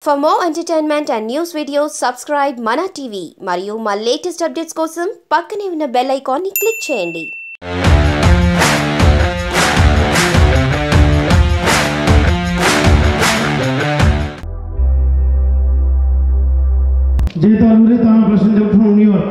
For more entertainment and news videos, subscribe Mana TV మరియు మా latest updates కోసం పక్కనే ఉన్న బెల్ ఐకాన్ని క్లిక్ చేయండి జీతం అందరి తాను ప్రశ్న ఫ్రమ్ న్యూయార్క్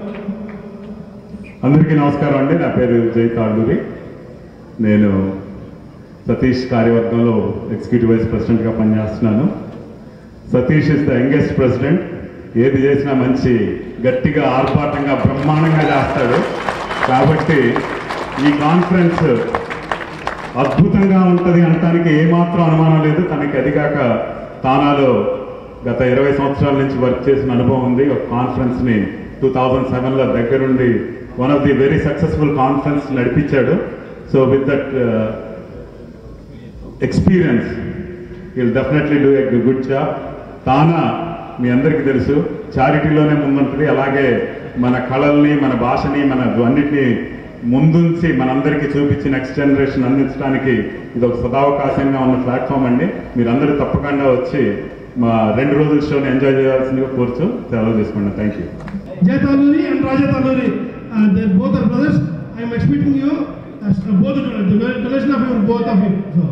అందరికీ నమస్కారం అండి నా పేరు జై తాళ్ళూరి నేను సతీష్ కార్యవర్గంలో ఎగ్జిక్యూటివ్ వైస్ ప్రెసిడెంట్గా పనిచేస్తున్నాను Satish is the youngest president ఏది చేసినా మంచి గట్టిగా ఆర్భాటంగా బ్రహ్మాండంగా చేస్తాడు కాబట్టి ఈ కాన్ఫరెన్స్ అద్భుతంగా ఉంటుంది అనటానికి ఏమాత్రం అనుమానం లేదు తనకి అదిగాక తానాలో గత ఇరవై సంవత్సరాల నుంచి వర్క్ చేసిన అనుభవం ఉంది ఒక కాన్ఫరెన్స్ ని టూ థౌజండ్ సెవెన్లో దగ్గరుండి one of the very successful conference నడిపించాడు so with that experience will definitely do a good job TANA మీ అందరికీ తెలుసు చారిటీలోనే ముందుంటుంది అలాగే మన కళల్ని మన భాషని మన అన్నిటినీ ముందుంచి మనందరికీ చూపించి నెక్స్ట్ జనరేషన్ అందించడానికి ఇది ఒక సదావకాశంగా ఉన్న ప్లాట్ఫామ్ అండి మీరందరూ తప్పకుండా వచ్చి మా రెండు రోజుల షోని ఎంజాయ్ చేయాల్సిందిగా కోరుచు సెలవు తీసుకోండి thank you Jaya Taluri and Raja Taluri they both are brothers I'm expecting you both donation of your both of you so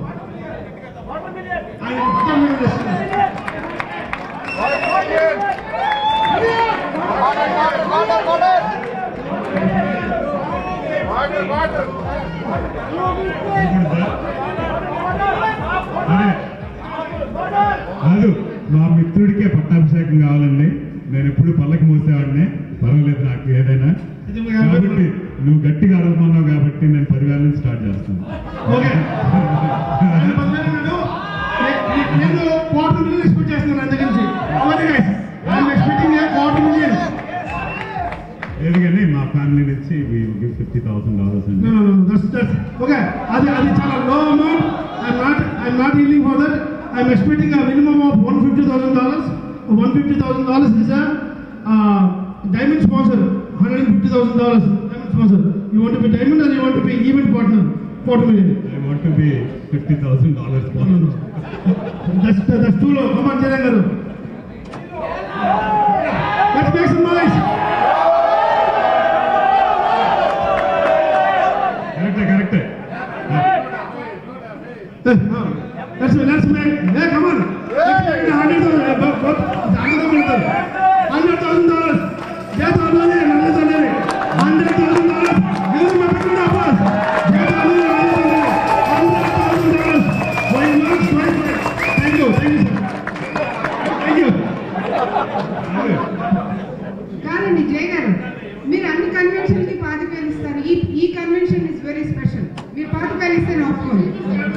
కాదు మా మిత్రుడికే పట్టాభిషేకం కావాలండి నేను ఎప్పుడు పల్లకి మోసేవాడిని పర్వాలేదు నాకు ఏదైనా కాబట్టి నువ్వు గట్టిగా అడగమన్నావు కాబట్టి నేను పదివేల నుంచి స్టార్ట్ చేస్తాను ఓకే నేను క్వార్టర్ మిలియన్ ఎక్స్పెక్ట్ చేస్తున్నాను అందరి నుంచి okay guys I'm expecting a quarter million ఎందుకని మా ఫ్యామిలీ నుంచి గివ్ ఫిఫ్టీ థౌసండ్ డాలర్స్ అండి No, no, no, that's, that's, okay, అది అది చాలా low amount I'm not I'm not feeling for that I'm expecting a minimum of one fifty thousand dollars one fifty thousand dollars is diamond sponsor hundred and fifty thousand dollars diamond sponsor you want be diamond and you want be event partner forty million I want to be fifty thousand dollars that's that's too low come on Jagan గారు let's make some noise కరెక్టే కరెక్టే Let's let's make. Hey, come on. Let's make the hundred thousand. Uh, but, but, hundred thousand. Hundred thousand dollars. Death alone, hundred thousand. Hundred thousand dollars. Give them a big applause. Death alone, hundred thousand dollars. Why not? Why not? Thank you. Thank you, sir. Thank you. కాదండి జయ గారు మీరు అన్ని convention కి పాతికేలు ఇస్తారు ఈ ఈ convention is very special మీరు పాతికేలు ఇస్తే నేను ఒప్పుకోను